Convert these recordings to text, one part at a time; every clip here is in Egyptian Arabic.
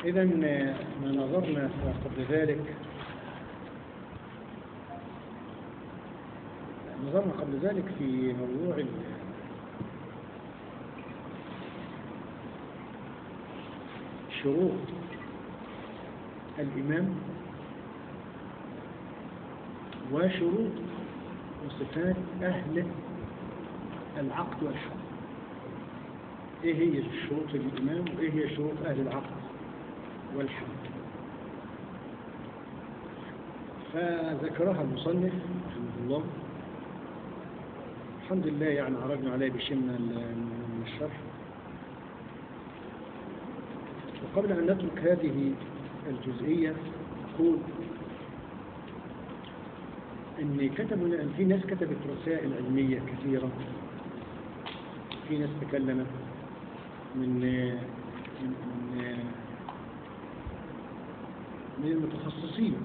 إذا ما نظرنا قبل ذلك نظرنا قبل ذلك في موضوع ال- شروط الإمام وشروط وصفات أهل العقد والحد إيه هي شروط الإمام وإيه هي شروط أهل العقد والحد فذكرها المصنف رحمه الله الحمد لله يعني عرضنا عليه بشيء من ال- من الشرح وقبل أن نترك هذه الجزئية أقول أن كتبوا أن في ناس كتبت رسائل علمية كثيرة في ناس تكلمت من من من, من المتخصصين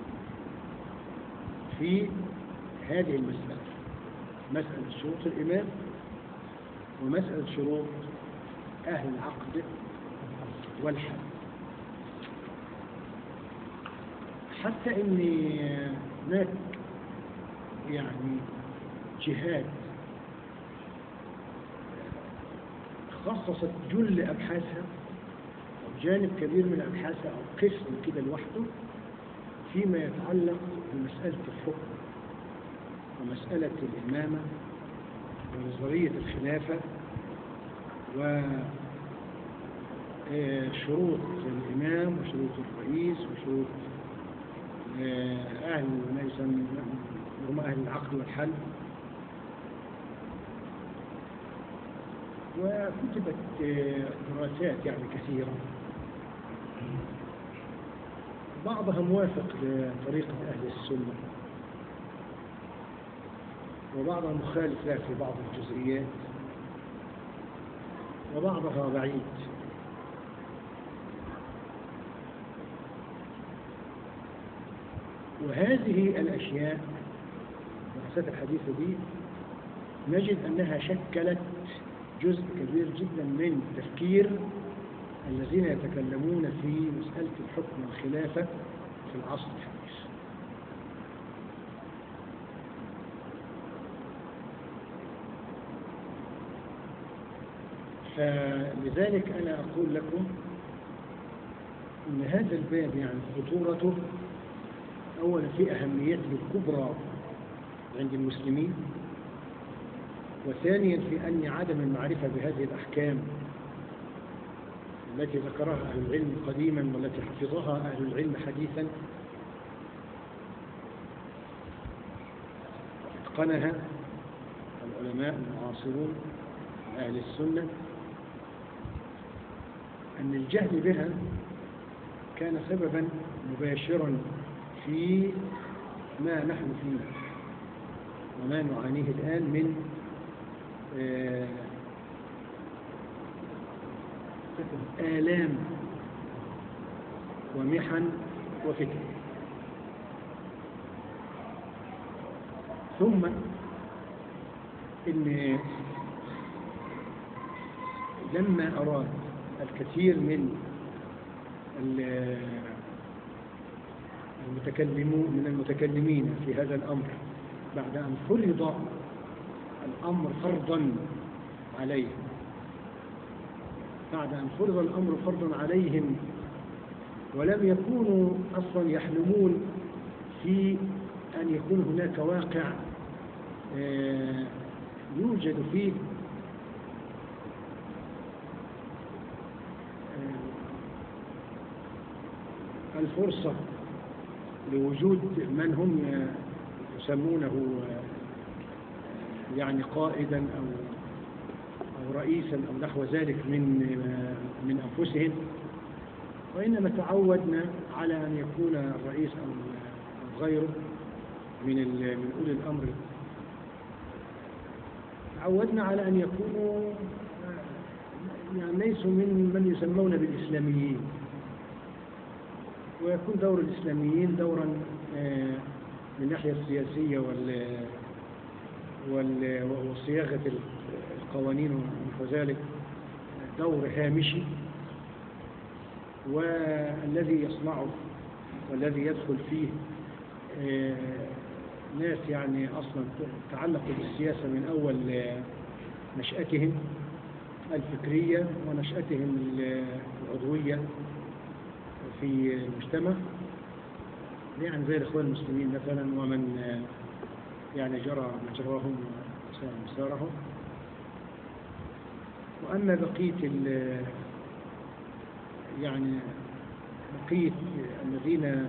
في هذه المسألة مسألة شروط الإمام ومسألة شروط أهل العقد والحد حتى ان هناك يعني جهات خصصت جل ابحاثها او جانب كبير من ابحاثها او قسم كده لوحده فيما يتعلق بمساله الحكم ومساله الامامه ونظريه الخلافه و آه، شروط الإمام وشروط الرئيس وشروط آه، أهل ما يسمى هم أهل العقد والحل وكتبت آه، دراسات يعني كثيرة بعضها موافق لطريقة أهل السنة وبعضها مخالف لها في بعض الجزئيات وبعضها بعيد وهذه الأشياء الدراسات الحديثة دي نجد أنها شكلت جزء كبير جدا من تفكير الذين يتكلمون في مسألة الحكم والخلافة في العصر الحديث فلذلك أنا أقول لكم أن هذا الباب يعني خطورته أولا في أهميته الكبرى عند المسلمين وثانيا في أن عدم المعرفة بهذه الأحكام التي ذكرها أهل العلم قديما والتي حفظها أهل العلم حديثا اتقنها العلماء المعاصرون من أهل السنة أن الجهل بها كان سببا مباشرا في ما نحن فيه وما نعانيه الآن من آه، آلام ومحن وفتن ثم إن لما أراد الكثير من ال- المتكلمون من المتكلمين في هذا الأمر بعد أن فرض الأمر فرضا عليهم بعد أن فرض الأمر فرضا عليهم ولم يكونوا أصلا يحلمون في أن يكون هناك واقع آه، يوجد فيه آه، الفرصة لوجود من هم يسمونه يعني قائدا أو أو رئيسا أو نحو ذلك من من أنفسهم وإنما تعودنا على أن يكون الرئيس أو أو غيره من ال- من أولي الأمر تعودنا على أن يكونوا يعني ليسوا من من يسمون بالإسلاميين ويكون دور الإسلاميين دورا آه، من الناحية السياسية وال وال- وصياغة القوانين ونحو ذلك دور هامشي والذي يصنعه والذي يدخل فيه آه، ناس يعني أصلا تعلقوا بالسياسة من أول نشأتهم الفكرية ونشأتهم العضوية في المجتمع يعني زي الإخوان المسلمين مثلا ومن يعني جرى مجراهم وسار مسارهم وأما بقية يعني بقية الذين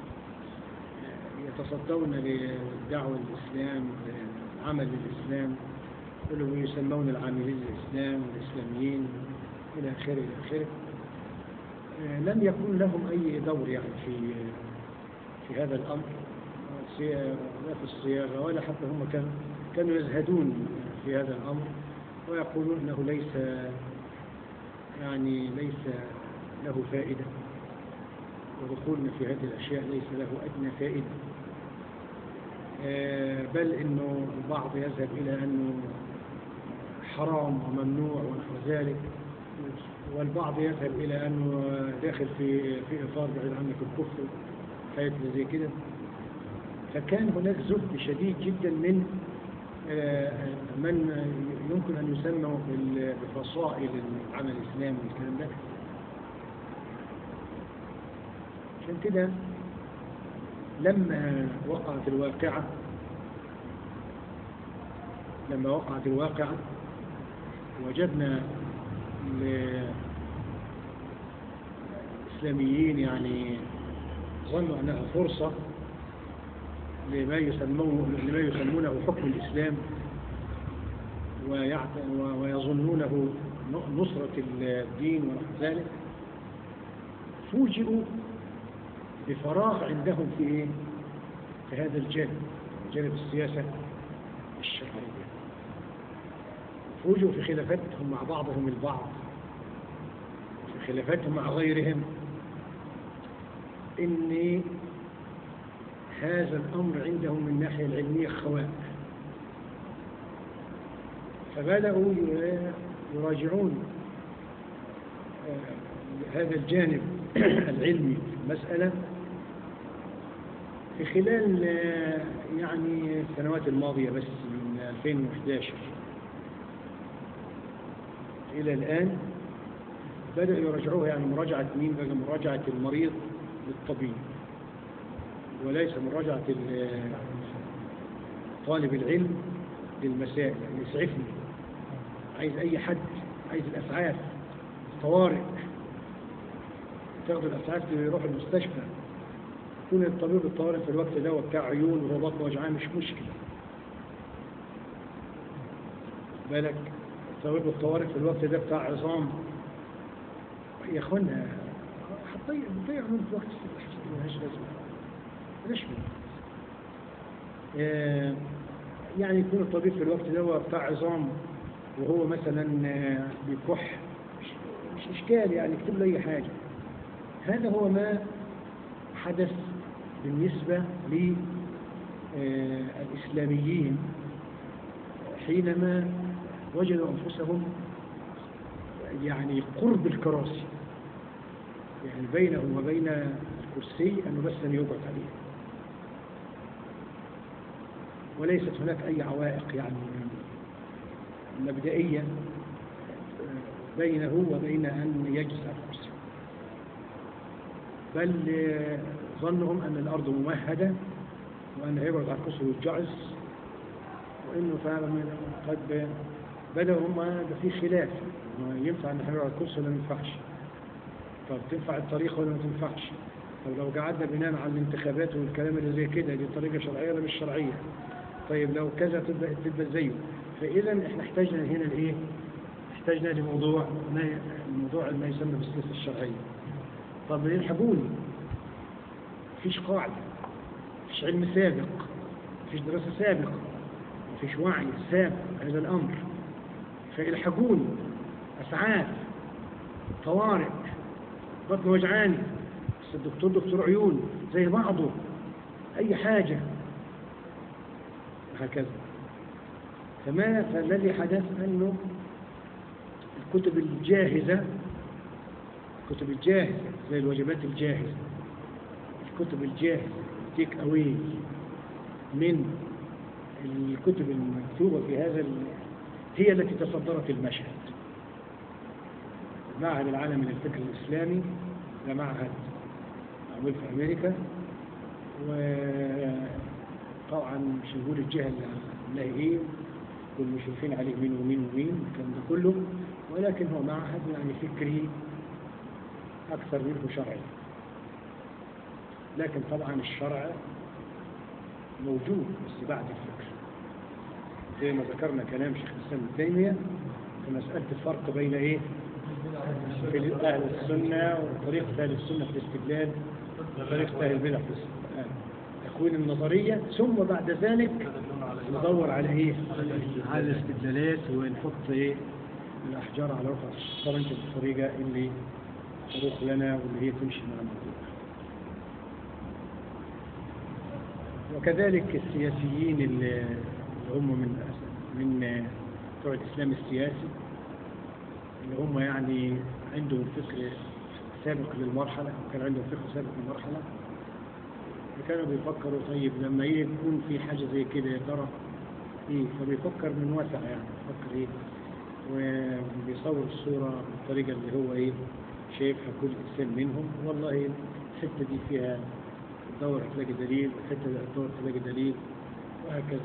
يتصدون لدعوة الإسلام عمل الإسلام اللي يسمون العاملين الإسلام والإسلاميين إلى آخره إلى آخره لم يكن لهم أي دور يعني في في هذا الأمر لا في الصياغة ولا حتى هم كانوا كانوا يزهدون في هذا الأمر ويقولون أنه ليس يعني ليس له فائدة ودخولنا في هذه الأشياء ليس له أدنى فائدة بل أنه البعض يذهب إلى أنه حرام وممنوع ونحو ذلك والبعض يذهب إلى أنه داخل في في إطار بعيد عنك الكفر حاجات زي كده فكان هناك زهد شديد جدا من من يمكن أن يسمى بفصائل العمل الإسلامي والكلام ده عشان كده لما وقعت الواقعة لما وقعت الواقعة وجدنا الإسلاميين يعني ظنوا أنها فرصة لما يسمونه, لما يسمونه حكم الإسلام ويظنونه نصرة الدين ونحو ذلك فوجئوا بفراغ عندهم في إيه؟ في هذا الجانب جانب السياسة الشرعية فوجئوا في خلافاتهم مع بعضهم البعض في خلافاتهم مع غيرهم إن هذا الأمر عندهم من الناحية العلمية خواء فبدأوا يراجعون هذا الجانب العلمي في المسألة في خلال يعني السنوات الماضية بس من 2011 إلى الآن بدأوا يراجعوها يعني مراجعة مين بقى مراجعة المريض للطبيب وليس مراجعة طالب العلم للمسائل يعني يسعفني عايز أي حد عايز الأسعاف طوارئ تاخد الأسعاف يروح المستشفى يكون الطبيب الطوارئ في الوقت ده بتاع عيون وهو بطن وجعان مش مشكلة بالك طبيب الطوارئ في الوقت ده بتاع عظام يا اخوانا هتضيع بتضيع من وقت ملهاش لازمه ملهاش آه يعني يكون الطبيب في الوقت ده بتاع عظام وهو مثلا بيكح مش اشكال يعني يكتب له اي حاجه هذا هو ما حدث بالنسبه للاسلاميين حينما وجدوا أنفسهم يعني قرب الكراسي يعني بينهم وبين الكرسي أنه بس أن يقعد عليه وليست هناك أي عوائق يعني مبدئية بينه وبين أن يجلس على الكرسي بل ظنهم أن الأرض ممهدة وأن يقعد على الكرسي ويتجعز وأنه فعلا قد بدأوا هم ده في خلاف ينفع ان احنا على الكرسي ولا ما ينفعش طب تنفع الطريقه ولا ما تنفعش طب لو قعدنا بناء على الانتخابات والكلام اللي زي كده دي طريقه شرعيه ولا مش شرعيه طيب لو كذا تبدا تبدا زيه فاذا احنا احتاجنا هنا لايه احتاجنا لموضوع ما الموضوع ما يسمى بالسياسه الشرعيه طب يلحقوني مفيش قاعده مفيش علم سابق مفيش دراسه سابقه مفيش وعي سابق هذا الامر فيلحقوني أسعاف طوارئ بطن وجعاني بس الدكتور دكتور عيون زي بعضه أي حاجة هكذا فما فالذي حدث أنه الكتب الجاهزة الكتب الجاهزة زي الوجبات الجاهزة الكتب الجاهزة تيك أواي من الكتب المكتوبة في هذا ال... هي التي تصدرت المشهد معهد العالمي للفكر الإسلامي ده معهد معمول في أمريكا وطبعا مش نقول الجهة اللي ايه والمشرفين عليه مين ومين ومين الكلام ده كله ولكن هو معهد يعني فكري أكثر منه شرعي لكن طبعا الشرع موجود بس بعد الفكر زي ما ذكرنا كلام شيخ الإسلام ابن تيمية في مسألة الفرق بين إيه؟ في أهل السنة وطريقة أهل السنة في الاستدلال وطريقة أهل البدع في الاستدلال تكوين النظرية ثم بعد ذلك ندور على إيه؟ على الاستدلالات ونحط إيه؟ الأحجار على رفع الشطرنج بالطريقة اللي تروح لنا واللي هي تمشي مع الموضوع وكذلك السياسيين اللي هم من من بتوع الإسلام السياسي اللي هم يعني عندهم فكر سابق للمرحلة كان عندهم فكر سابق للمرحلة فكانوا بيفكروا طيب لما يكون في حاجة زي كده يا ترى ايه فبيفكر من واسع يعني بيفكر ايه وبيصور الصورة بالطريقة اللي هو ايه شايفها كل إنسان منهم والله الحتة دي فيها تدور تلاقي دليل والحتة دي تدور تلاقي دليل وهكذا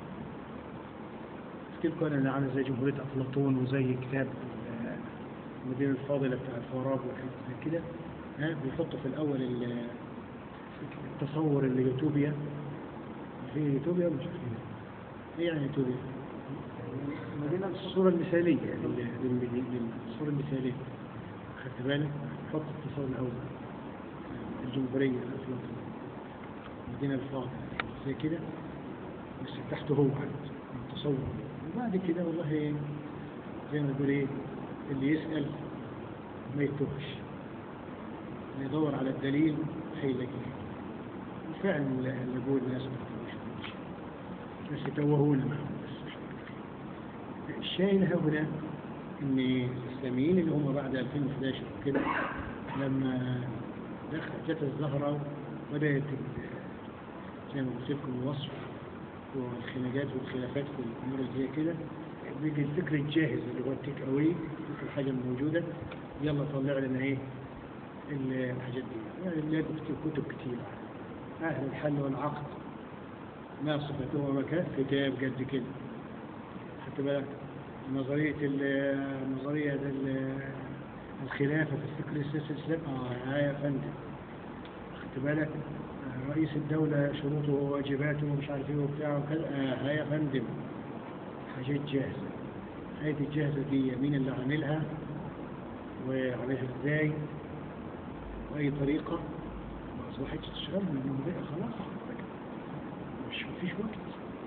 تلك أنا عامل زي جمهورية أفلاطون وزي كتاب المدينة الفاضلة بتاع الفارابي وحاجات زي كده ها بيحطوا في الأول التصور اللي يوتوبيا في يوتوبيا مش عارفين ايه يعني يوتوبيا؟ المدينة الصورة المثالية الصورة المثالية خدت بالك؟ حط التصور الأول الجمهورية الأفلاطون المدينة الفاضلة زي كده بس تحته هو التصور وبعد كده والله زي ما نقول ايه اللي يسأل ما يتوهش اللي يدور على الدليل هيلاقيه وفعلا اللي يقول الناس ما يتوهش بس يتوهونا معهم بس الشاهد هنا ان الاسلاميين اللي هم بعد 2011 وكده لما دخل جت الزهره بدات زي ما قلت لكم الوصف والخناقات والخلافات في الامور اللي زي كده بيجي الفكر الجاهز اللي هو التيك اوي فكر الحاجه الموجوده يلا طلع لنا ايه الحاجات دي يعني بنلاقي كتب كتير اهل الحل والعقد ما صفته ومكان كتاب قد كده خدت بالك نظريه نظريه الخلافه في الفكر السياسي الاسلامي اه يا فندم خدت بالك رئيس الدولة شروطه وواجباته ومش عارف ايه وبتاع وكذا آه يا فندم حاجات جاهزة هذه الجاهزة دي مين اللي عاملها وعاملها ازاي وأي طريقة ما أصبحتش تشتغل من بقى خلاص مش مفيش وقت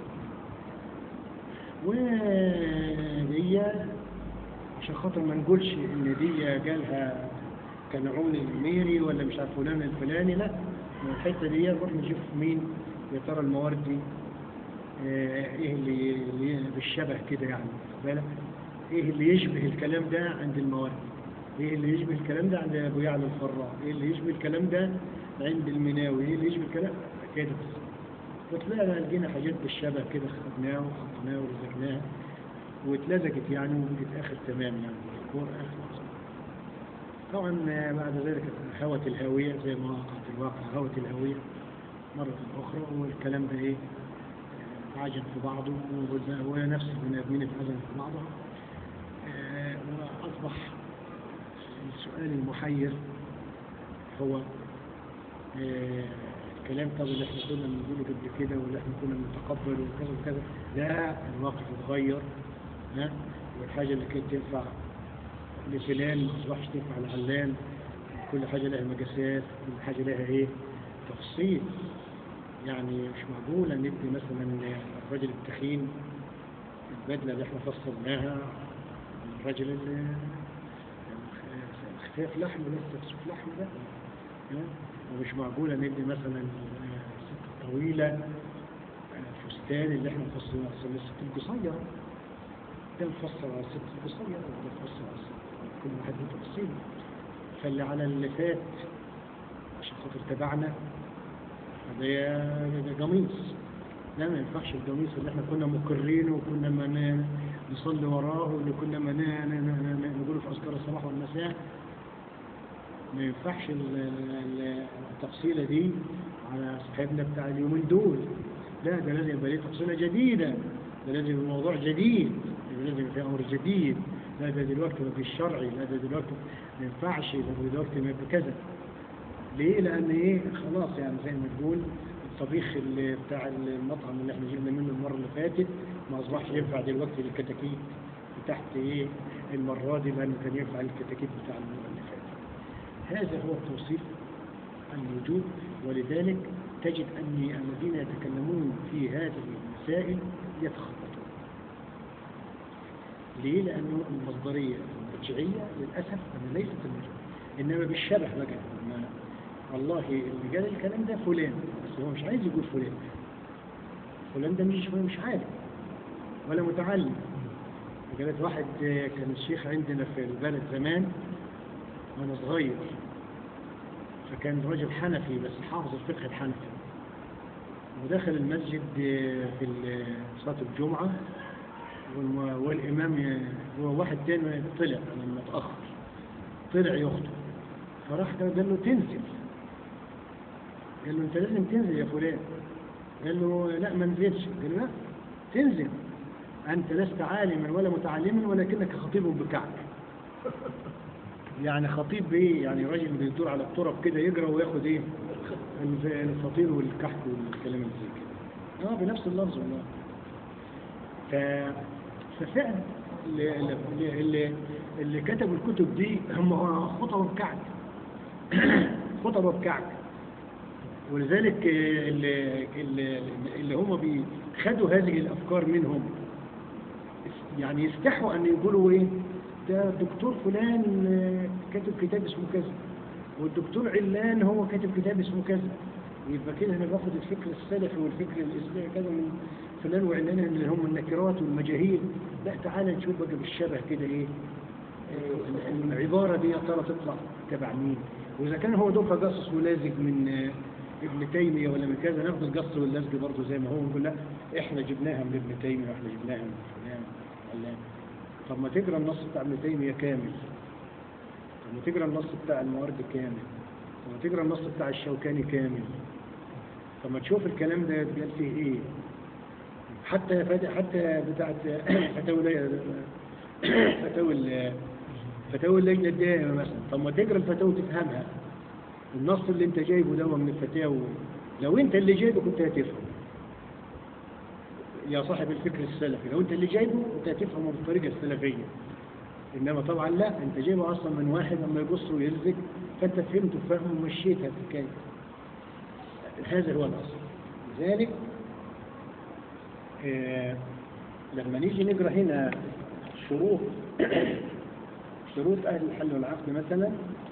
ودي عشان خاطر ما نقولش ان دي جالها كنعون الميري ولا مش عارف فلان الفلاني لا الحته دي نروح نشوف مين يا ترى الموارد دي ايه اللي, اللي بالشبه كده يعني بالك ايه اللي يشبه الكلام ده عند الموارد ايه اللي يشبه الكلام ده عند ابو يعلى الفراء ايه اللي يشبه الكلام ده عند المناوي ايه اللي يشبه الكلام كده وطلعنا لقينا حاجات بالشبه كده خدناها وحطيناها ورزقناها واتلزقت يعني وبقت اخر تمام يعني الكور اخر طبعا بعد ذلك هوت الهاوية زي ما وقعت الواقع هوت الهاوية مرة أخرى والكلام ده إيه عجن في بعضه ونفس البني آدمين اتعجن في بعضها وأصبح السؤال المحير هو الكلام طب اللي احنا كنا بنقوله قبل كده واللي احنا كنا بنتقبل وكذا وكذا لا الواقع اتغير ها والحاجة اللي كانت تنفع لفلان ما اصبحش تنفع لعلان كل حاجة لها مقاسات كل حاجة لها ايه تفصيل يعني مش معقول ان ندي مثلا الرجل التخين البدلة اللي احنا فصلناها الرجل اللي خفاف لحم لسه خفاف لحم ده ومش معقول ان ندي مثلا الست الطويلة فستان اللي احنا فصلناه الست القصيرة ده مفصل على الست القصيرة وده مفصل على الست كل واحد له تفصيل فاللي على اللي فات عشان خاطر تبعنا ده ده قميص لا ما ينفعش القميص اللي احنا كنا مقرين وكنا ما ن- نصلي وراه واللي كنا ما ن- ن- ن- نقوله في اذكار الصباح والمساء ما ينفعش ال- ال- التفصيلة دي على صاحبنا بتاع اليومين دول لا ده لازم يبقى ليه تفصيلة جديدة ده لازم يبقى موضوع جديد ده لازم يبقى في أمر جديد لا ده دلوقتي ما فيش شرعي لا ده دلوقتي ما ينفعش ده دلوقتي ما يبقى كذا ليه؟ لأن إيه خلاص يعني زي ما تقول الطبيخ اللي بتاع المطعم اللي احنا جبنا منه المرة اللي فاتت ما أصبحش ينفع دلوقتي للكتاكيت تحت إيه المرة دي لأنه كان ينفع للكتاكيت بتاع المرة اللي فاتت هذا هو التوصيف الموجود ولذلك تجد أن الذين يتكلمون في هذه المسائل يتخططون ليه؟ لأنه المصدرية المرجعية للأسف أنها ليست المرجعية إنما بالشبه بقى ما والله اللي قال الكلام ده فلان بس هو مش عايز يقول فلان فلان ده مش مش عارف ولا متعلم قالت واحد كان الشيخ عندنا في البلد زمان وانا صغير فكان رجل حنفي بس حافظ الفقه الحنفي ودخل المسجد في صلاة الجمعة والم- والإمام ي- هو واحد تاني طلع لما اتأخر طلع يخطب فراح قال له تنزل قال له انت لازم تنزل يا فلان قال له لا ما نزلش قال له لا تنزل أنت لست عالما ولا متعلما ولكنك خطيب بكعب يعني خطيب ايه يعني راجل بيدور على التراب كده يجرى وياخد ايه الف- الفطير والكحك والكلام اللي زي كده اه بنفس اللفظ والله ف... ففعلا اللي, اللي, اللي, اللي كتبوا الكتب دي هم خطبوا بكعك خطبوا بكعك ولذلك آه، اللي, اللي, اللي هم بي- خدوا هذه الافكار منهم يعني يستحوا ان يقولوا ايه ده الدكتور فلان آه، كاتب كتاب اسمه كذا والدكتور علان هو كاتب كتاب اسمه كذا يبقى كده انا باخد الفكر السلفي والفكر الاسلامي كذا من فلان وعلان اللي هم النكرات والمجاهيل لا تعالى نشوف بقى بالشبه كده ايه آه، العبارة دي يا ترى تطلع تبع مين وإذا كان هو دوكا قصص ولازق من آه، ابن تيمية ولا من كذا ناخد القص واللزق برضه زي ما هو ونقول لا احنا جبناها من ابن تيمية واحنا جبناها من فلان علان طب ما تقرا النص بتاع ابن تيمية كامل طب ما تقرا النص بتاع الموارد كامل طب ما تقرا النص بتاع الشوكاني كامل طب ما تشوف الكلام ده قال فيه ايه حتى فت- حتى بتاعت فتاوي فتاوي ال- فتاوي اللجنة الدائمة مثلا طب ما تقرا الفتاوي تفهمها النص اللي انت جايبه ده من الفتاوي لو انت اللي جايبه كنت هتفهم يا صاحب الفكر السلفي لو انت اللي جايبه كنت هتفهمه بالطريقة السلفية انما طبعا لا انت جايبه اصلا من واحد لما يبص ويلزق فانت فهمته وفهمه ومشيتها في الحكايه هذا هو الاصل لذلك آه، لما نيجي نقرا هنا شروط شروط اهل الحل والعقد مثلا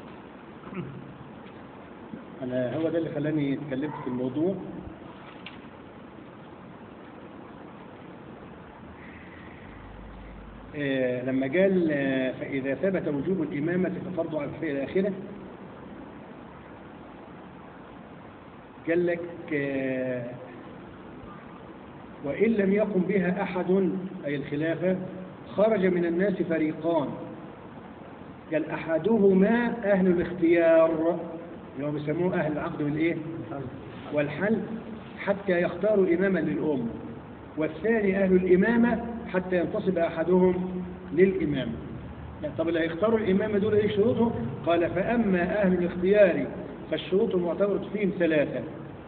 انا هو ده اللي خلاني اتكلمت في الموضوع آه، لما قال آه، فإذا ثبت وجوب الإمامة ففرض على الفئة الآخرة قال لك آه، وإن لم يقم بها أحد أي الخلافة خرج من الناس فريقان قال أحدهما أهل الاختيار اللي هو بيسموه أهل العقد والإيه والحل حتى يختاروا إماما للأمة والثاني أهل الإمامة حتى ينتصب أحدهم للإمامة يعني طب اللي هيختاروا الإمامة دول إيه شروطهم قال فأما أهل الاختيار فالشروط المعتبرة فيهم ثلاثة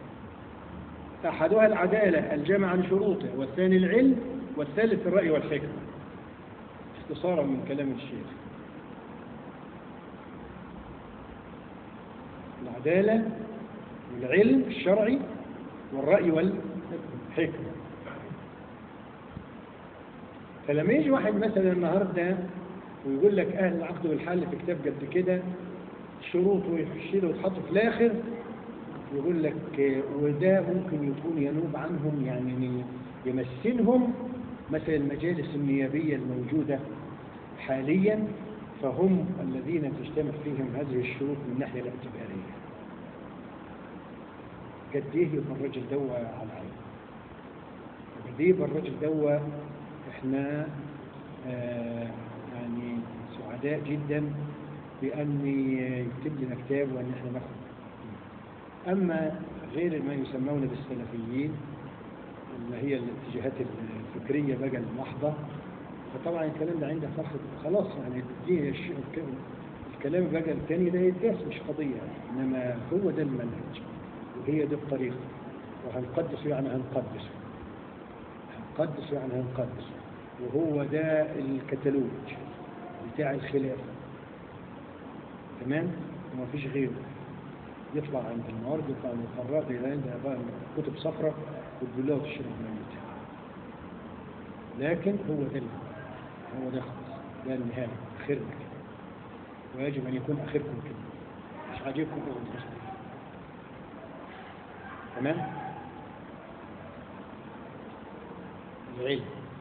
أحدها العدالة الجمع عن شروطه والثاني العلم والثالث الرأي والحكمة اختصارا من كلام الشيخ العدالة والعلم الشرعي والرأي والحكمة فلما يجي واحد مثلا النهارده ويقول لك اهل العقد والحل في كتاب قد كده شروط ويخش له ويتحط في الاخر يقول لك آه، وده ممكن يكون ينوب عنهم يعني يمثلهم مثل المجالس النيابيه الموجوده حاليا فهم الذين تجتمع فيهم هذه الشروط من الناحية الاعتبارية قد ايه يبقى الرجل دوا على العين قد ايه يبقى الرجل دوا احنا آه يعني سعداء جدا بأن يكتب لنا كتاب وأن احنا ناخد أما غير ما يسمون بالسلفيين اللي هي الاتجاهات الفكرية بقى المحضة فطبعا الكلام ده عندها فرق خلاص يعني دي الش- الكلام بقى الثاني ده يتقاس مش قضية إنما هو ده المنهج وهي دي الطريقة وهنقدس يعني هنقدس هنقدس يعني هنقدس وهو ده الكتالوج بتاع الخلافة تمام وما فيش غيره يطلع عند النهارده يطلع عند الفراغ يلاقي عندها بقى كتب صفراء وتقول لها تشرب ميتها لكن هو ده ال- هو ده خلاص ده النهاية آخرنا كده ويجب أن يكون آخركم كده مش عاجبكم اخذوا بس تمام العلم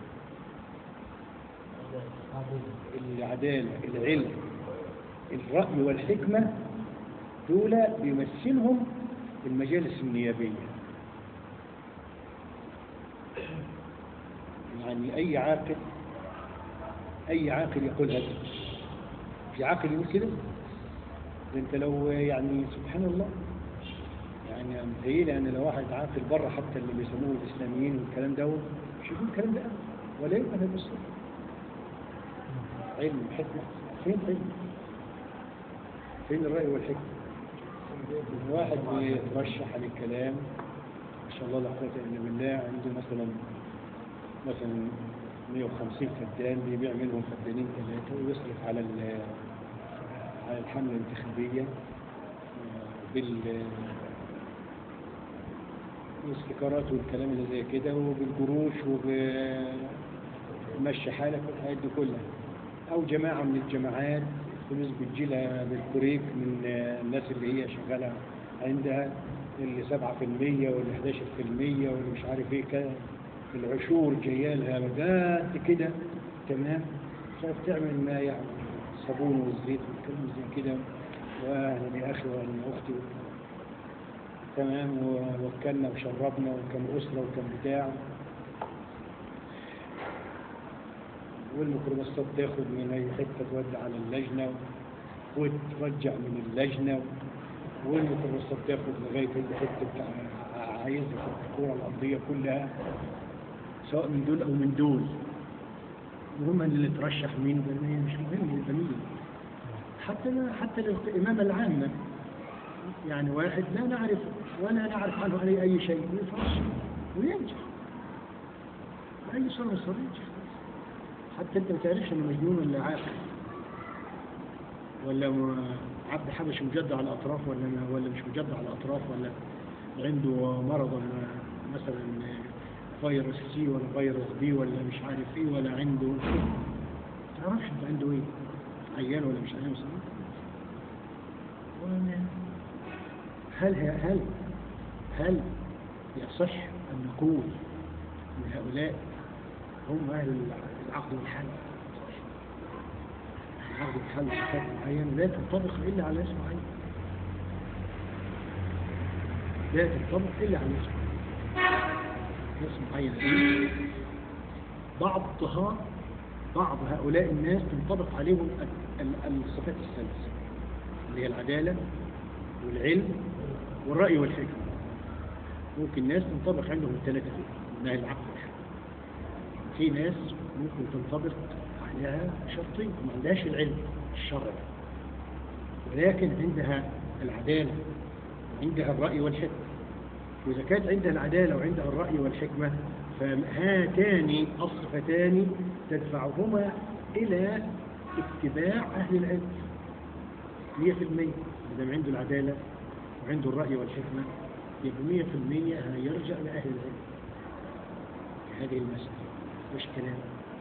العدالة العلم الرأي والحكمة دول بيمثلهم المجالس النيابية يعني أي عاقل أي عاقل يقول هذا في عاقل يقول كده ده أنت لو يعني سبحان الله يعني متهيألي أن لو واحد عاقل بره حتى اللي بيسموه الإسلاميين والكلام ده مش يقول الكلام ده أبدا ولا يمكن هذا الصوت علم حكمة فين علم فين الرأي والحكمة واحد بيترشح على الكلام ما شاء الله لا قوة إلا بالله عنده مثلا مثلا 150 فدان بيبيع منهم فدانين ثلاثة ويصرف على ال- على الحملة الانتخابية آه، بال والاستيكرات والكلام اللي زي كده وبالقروش وبمشي حالك والحاجات دي كلها أو جماعة من الجماعات فلوس بتجيلها بالكوريك من آه، الناس اللي هي شغالة عندها اللي 7% واللي 11% واللي مش عارف ايه كده العشور جايه لها بجد كده تمام عشان تعمل ما يعني الصابون والزيت والكلام زي كده واهلا يا اخي واهلا يا اختي تمام ووكلنا وشربنا وكان اسره وكان بتاع والميكروباصات تاخد من اي حته تودي على اللجنه وترجع من اللجنه والميكروباصات تاخد لغايه اي حته بتاع عايزها في الكوره الارضيه كلها سواء من دول او من دول المهم ان اللي ترشح مين ده مين مش مهم يبقى مين حتى حتى للإمامة العامة يعني واحد لا نعرف ولا نعرف عنه أي أي شيء ويترشح وينجح بأي صورة من الصور ينجح حتى أنت ما تعرفش إنه مجنون ولا عاقل ولا م- عبد حبش مجد على الأطراف ولا ولا مش مجد على الأطراف ولا عنده مرض ولا مثلا فيروس سي ولا فيروس بي ولا مش عارف ايه ولا عنده ما تعرفش انت عنده ايه عيان ولا مش عيان صحيح ولا- هل هل هل يصح ان نقول ان هؤلاء هم اهل العقد والحل العقد والحل صفات معينه لا تنطبق الا على اسم معين لا تنطبق الا على اسم ناس معينة بعضها بعض هؤلاء الناس تنطبق عليهم ال- ال- الصفات الثلاث اللي هي العدالة والعلم والرأي والحكمة ممكن ناس تنطبق عندهم الثلاثة دول انها العقل والحكمة في ناس ممكن تنطبق عليها شرطين ما عندهاش العلم الشرعي ولكن عندها العدالة وعندها الرأي والحكمة وإذا كانت عندها العدالة وعندها الرأي والحكمة فهاتان الصفتان تدفعهما إلى اتباع أهل العلم مية في المية إذا عنده العدالة وعنده الرأي والحكمة يبقى مية في المية هيرجع لأهل العلم في هذه المسألة مش كلام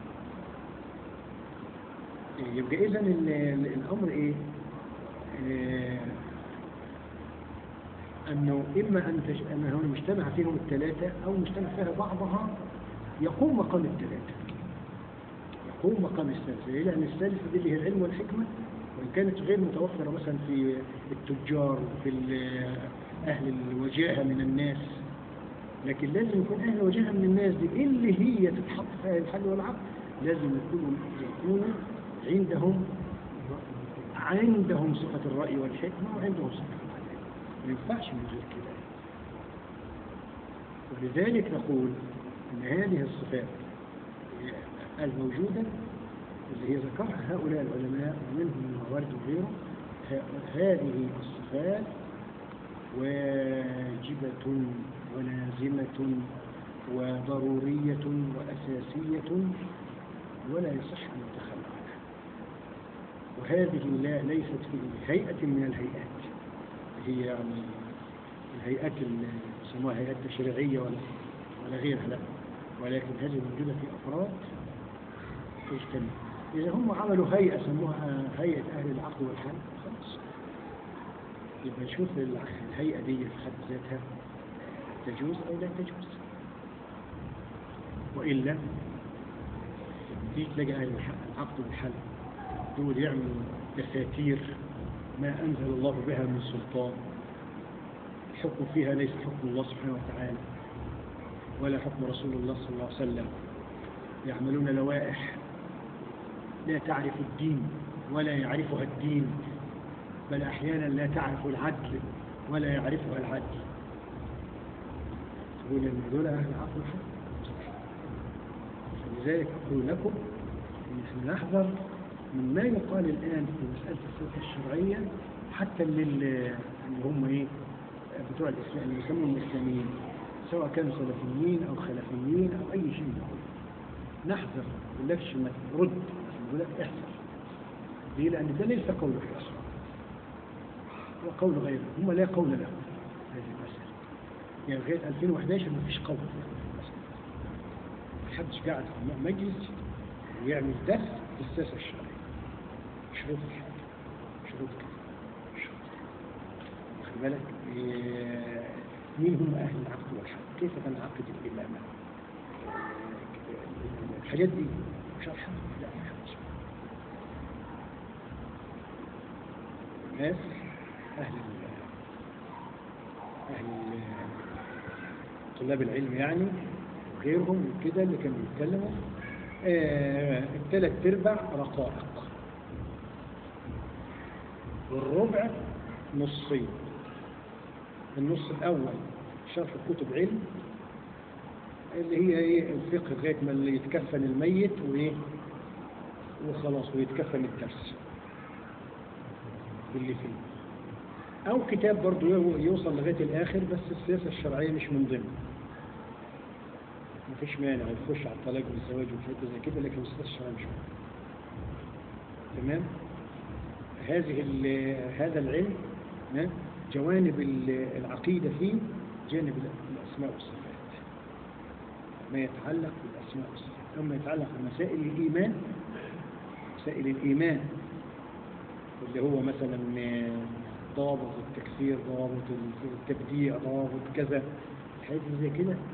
يبقى إذا الأمر إيه؟ آه، أنه إما أن تج... أنه مجتمع فيهم الثلاثة أو مجتمع فيها بعضها يقوم مقام الثلاثة تقوم مقام السلسة ليه؟ لأن السلسة دي اللي هي العلم والحكمة وإن كانت غير متوفرة مثلا في التجار وفي ال- أهل الوجاهة من الناس لكن لازم يكون أهل الوجاهة من الناس دي اللي هي تتحط فيها الحل والعقل لازم يكونوا يكونوا عندهم عندهم صفة الرأي والحكمة وعندهم صفة العدل ما ينفعش من غير كده ولذلك نقول أن هذه الصفات الموجودة اللي هي ذكرها هؤلاء العلماء ومنهم الموارد وغيره ه- هذه الصفات واجبة ولازمة وضرورية وأساسية ولا يصح أن يتخلى عنها وهذه لا ليست في هيئة من الهيئات هي يعني الهيئات اللي يسموها هيئات تشريعية ولا ولا غيرها لا ولكن هذه موجودة في أفراد تجتمع إذا هم عملوا هيئة سموها هيئة أهل العقل والحل خلاص يبقى نشوف الع- الهيئة دي في حد ذاتها تجوز أو لا تجوز وإلا تيجي تلاقي أهل الح- العقل والحل دول يعملوا دساتير ما أنزل الله بها من سلطان الحكم فيها ليس حكم الله سبحانه وتعالى ولا حكم رسول الله صلى الله عليه وسلم يعملون لوائح لا تعرف الدين ولا يعرفها الدين بل أحيانا لا تعرف العدل ولا يعرفها العدل تقول أن دول أهل عقل حق فلذلك أقول لكم أن احنا نحذر من ما يقال الآن في مسألة السلطة الشرعية حتى اللي, اللي هم إيه بتوع الإسلام اللي يسمون الإسلاميين سواء كانوا سلفيين أو خلفيين أو أي شيء من هذا نحذر ما نقولكش ما ترد نقول لك احذر ليه؟ لأن ده ليس قول الرسول هو قول غيره هم لا قول لهم هذه المسألة يعني لغاية 2011 ما فيش قول في هذه المسألة ما حدش قاعد في مجلس ويعمل درس في السياسة الشرعية شروط الحج شروط كذا شروط كذا واخد بالك إيه، مين هم أهل العقد والحق كيف تنعقد الإمامة الحاجات دي شرحها لا ما حدش ناس أهل ال- أهل ال- طلاب العلم يعني وغيرهم كده اللي كانوا بيتكلموا آه، الثلاث ارباع رقائق والربع نصين النص الأول شرح كتب علم اللي هي ايه الفقه لغايه ما اللي يتكفن الميت وايه وخلاص ويتكفن الدرس باللي فيه او كتاب برضو يو- يوصل لغايه الاخر بس السياسه الشرعيه مش من ضمن مفيش مانع يخش على الطلاق والزواج وحاجات زي كده لكن السياسه الشرعيه مش موجودة. تمام هذه ال- هذا العلم ها، جوانب ال- العقيده فيه جانب ال- الاسماء والصفات ما يتعلق بالأسماء والصفات أما يتعلق بمسائل الإيمان مسائل الإيمان اللي هو مثلا ضوابط التكفير ضوابط التبديع ضوابط كذا الحاجات اللي زي كده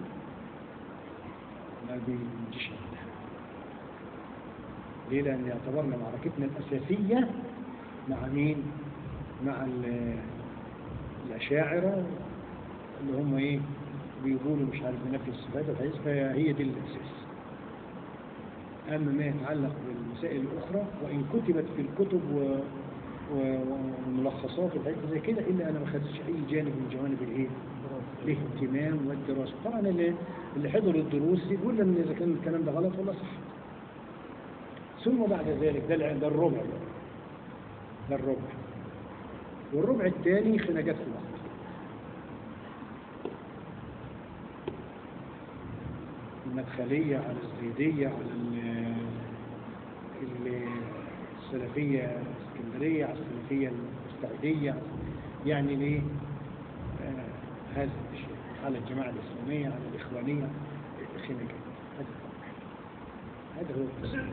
ما بيجيش عندها ليه؟ لأن اعتبرنا معركتنا الأساسية مع مين؟ مع ال- الأشاعرة اللي هم إيه؟ بيقولوا مش عارف بنفي الصفات والحديث فهي دي الأساس أما ما يتعلق بالمسائل الأخرى وإن كتبت في الكتب و... و... والملخصات والحاجات زي كده إلا أنا ما خدتش أي جانب من جوانب الإيه؟ الاهتمام والدراسة طبعا اللي, اللي حضر الدروس يقول لنا إذا كان الكلام ده غلط ولا صح ثم بعد ذلك ده الع- ده الربع بقى. ده الربع والربع الثاني خناجات في الوقت المدخلية على الزيدية على ال- ال- السلفية الاسكندرية على السلفية المستعدية يعني ليه آه هذا الشيء على الجماعة الإسلامية على الإخوانية خناجات هذا هذا هو التصرف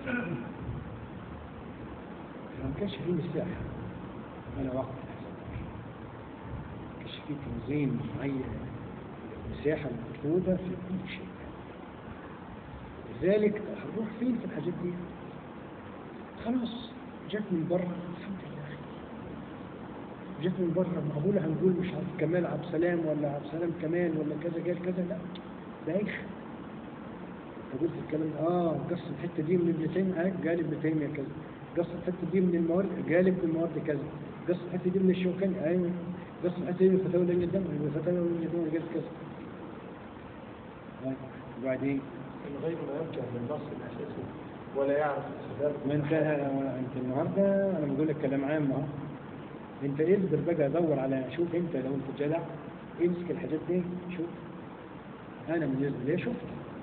ما كانش فيه مساحة ولا وقت ما كانش فيه تنظيم معين المساحة المطلوبة في كل شيء لذلك هنروح فين في الحاجات دي خلاص جت من بره الحمد لله جت من بره معقولة هنقول مش عارف كمال عبد السلام ولا عبد السلام كمال ولا كذا قال كذا لا بايخ فقلت الكلام ده اه قص الحته دي من ابن تيميه آه قال ابن تيميه كذا قص الحته دي من الموارد قال ابن الموارد كذا قص الحته دي من الشوكاني ايوه قص الحته دي من فتاوى لجنه الدم من فتاوى لجنه الدم قال كذا آه، وبعدين الغير لا يرجع للنص الأساسي ولا يعرف السبب ما انت انت النهارده انا بقول لك كلام عام اهو انت اقدر بقى دور على شوف انت لو انت جدع امسك الحاجات دي شوف انا بالنسبه لي شفت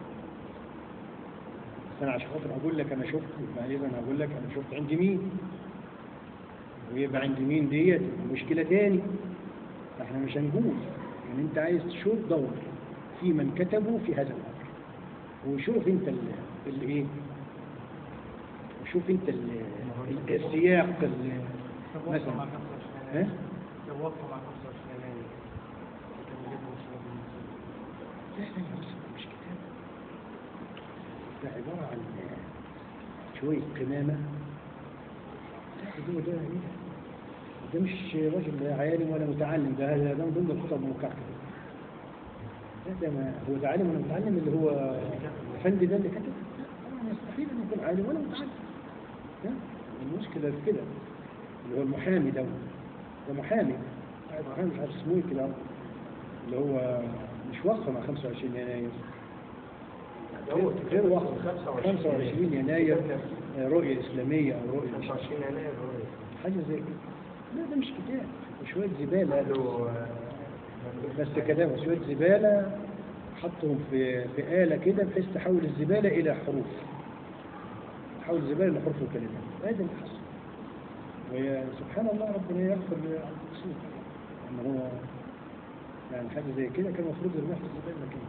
بس انا عشان خاطر اقول لك انا شفت يبقى اذا اقول لك انا شفت عند مين ويبقى عند مين ديت مشكله تاني فاحنا مش هنقول يعني انت عايز تشوف دور في من كتبوا في هذا الامر وشوف انت ال- الايه وشوف انت ال- السياق ال- مثلا ها؟ لو وقفوا مع 25 يناير كان يجيبوا شباب لا لا لا بس مش كتاب ده عبارة عن شوية قمامة لا ده ده ايه ده؟ ده مش راجل لا عالم ولا متعلم ده هذا ده من ضمن الخطب المكعكبة لا ده ما هو ده عالم ولا متعلم اللي هو الفندي ده اللي كتب لا طبعا يستحيل ان يكون عالم ولا متعلم لا المشكلة في كده اللي هو المحامي ده ده محامي قاعد محامي مش عارف اسمه ايه كده اللي هو مش واقفة مع 25 يناير غير غير واقفة 25 يناير آه، رؤية إسلامية أو رؤية مش عارف. 25 يناير رؤية. حاجة زي كده لا ده مش كتاب ده شوية زبالة قالوا بس كده شوية زبالة حطهم في في آلة كده بحيث تحول الزبالة إلى حروف تحول الزبالة إلى حروف وكلمات هذا اللي حصل وسبحان الله ربنا يغفر للمقصود إن هو يعني حاجة زي كده كان المفروض يرميها في الزبالة لكن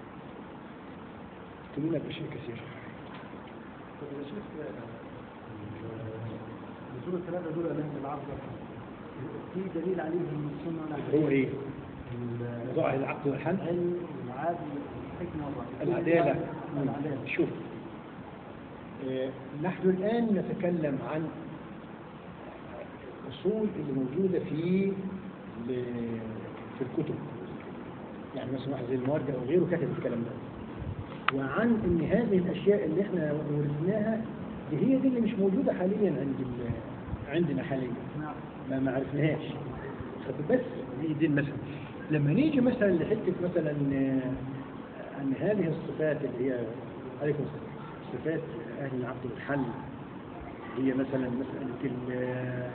تمينا بشيء كثير طب يا شيخ الدكتور الثلاثة دول اللي هم العرض في دليل عليهم من السنة ولا هو إيه؟ ال- موضوع العقد والحل العلم والعدل والحكمة والرحمة العدالة العدالة شوف آه، نحن الآن نتكلم عن الأصول اللي موجودة في ال- في الكتب يعني مثلا واحد زي الموارد أو غيره كتب الكلام ده وعن ان هذه الاشياء اللي احنا ورثناها دي هي دي اللي مش موجوده حاليا عند ال- عندنا حاليا نعم ما ما عرفناهاش خد بس هي دي مثلا لما نيجي مثلا لحته مثلا آه، ان هذه الصفات اللي هي عليكم السلام صفات اهل العقد والحل هي مثلا مساله ال-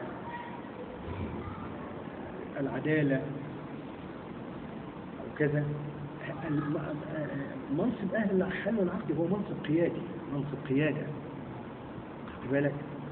العداله او كذا الم- منصب اهل الحل والعقد هو منصب قيادي منصب قياده خد بالك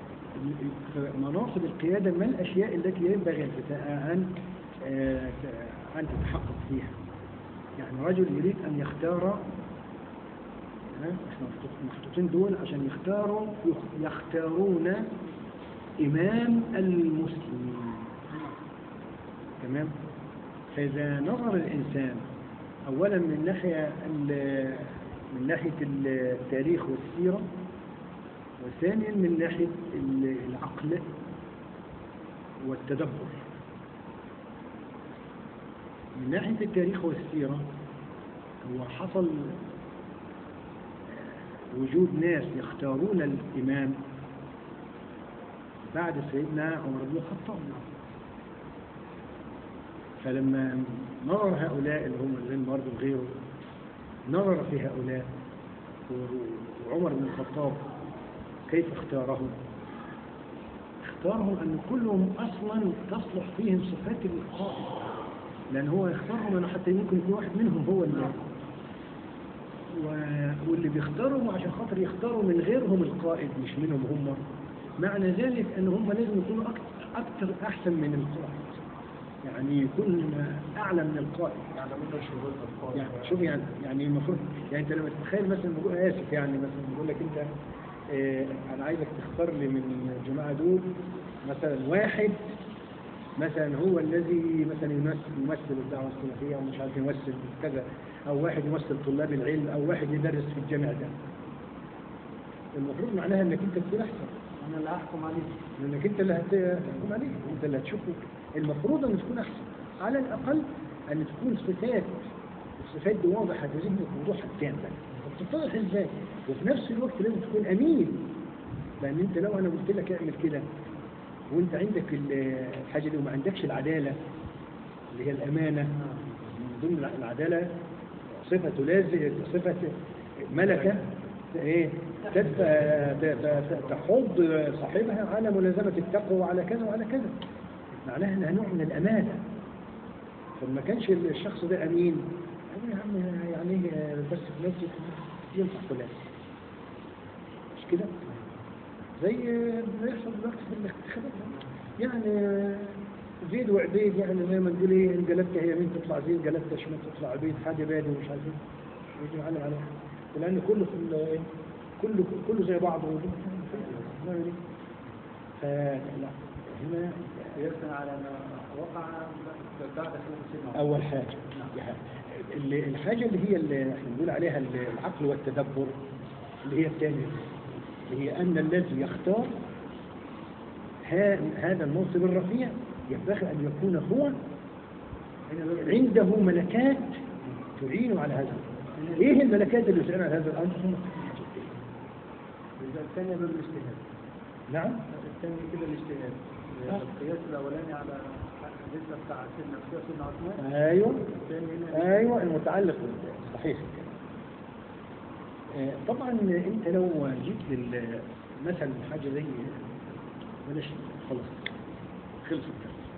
مناصب القيادة ما الأشياء التي ينبغي الفتاة أن آه، أن تتحقق فيها يعني رجل يريد أن يختار ها، احنا محطوط- محطوطين دول عشان يختاروا يخ- يختارون إمام المسلمين تمام فإذا نظر الإنسان أولا من ناحية ال- من ناحية التاريخ والسيرة وثانيا من ناحية ال- العقل والتدبر من ناحية التاريخ والسيرة هو حصل وجود ناس يختارون الإمام بعد سيدنا عمر بن الخطاب فلما نظر هؤلاء اللي هم زي برضه غيره نظر في هؤلاء و- وعمر بن الخطاب كيف اختارهم اختارهم أن كلهم أصلا تصلح فيهم صفات القائد لأن هو يختارهم أنه حتى يمكن يكون واحد منهم هو اللي و- واللي بيختارهم عشان خاطر يختاروا من غيرهم القائد مش منهم هم معنى ذلك أن هم لازم يكونوا أكتر, أكتر أحسن من القائد يعني يكون أعلى من القائد يعني من شروط القول يعني شوف يعني يعني المفروض يعني انت لما تتخيل مثلا بقول اسف يعني مثلا بقول لك انت اه انا عايزك تختار لي من الجماعه دول مثلا واحد مثلا هو الذي مثلا يمثل يمثل الدعوه السلفيه او مش عارف يمثل كذا او واحد يمثل طلاب العلم او واحد يدرس في الجامع ده المفروض معناها انك انت تكون احسن انا اللي هحكم عليه لانك انت اللي هتحكم عليه انت اللي هتشوفه المفروض ان تكون احسن على الاقل ان تكون صفات الصفات دي واضحه في ذهنك وضوحا تاما طب تتضح ازاي وفي نفس الوقت لازم تكون امين لان انت لو انا قلت لك اعمل كده وانت عندك ال- الحاجه دي وما عندكش العداله اللي هي الامانه من ضمن العداله صفه تلازم صفه ملكه ايه تدفع ت- ت- تحض صاحبها على ملازمه التقوى وعلى كذا وعلى كذا معناها انها نوع من الامانه فما كانش الشخص ده امين قال يا عم يعني إيه بس في نفسك ينفع فلان مش كده زي ما يحصل دلوقتي في الانتخابات يعني زيد وعبيد يعني زي ما نقول ايه ان قلبت هي مين تطلع زيد قلبت شمال تطلع عبيد حاجه بادي ومش عارف ايه يجي معلم عليها لان كله في ال- كله كله زي بعضه نعمل ايه؟ فلا هنا قياسا على ما وقع بعد خلافه سيدنا عمر. أول حاجة اللي- الحاجة اللي هي اللي احنا بنقول عليها العقل والتدبر اللي هي الثانية اللي هي أن الذي يختار ها- هذا المنصب الرفيع ينبغي أن يكون هو عنده ملكات تعين على هذا الأمر. إيه الملكات اللي تعين على هذا الأمر؟ هم إذا الثانية باب الاجتهاد نعم الثاني كده الاجتهاد آه. القياس الأولاني على الحديث بتاع سيدنا سيدنا عثمان أيوه الثاني هنا ايوه المتعلق بال- صحيح آه، طبعا انت لو جيت لل مثلا حاجه زي بلاش خلاص خلصت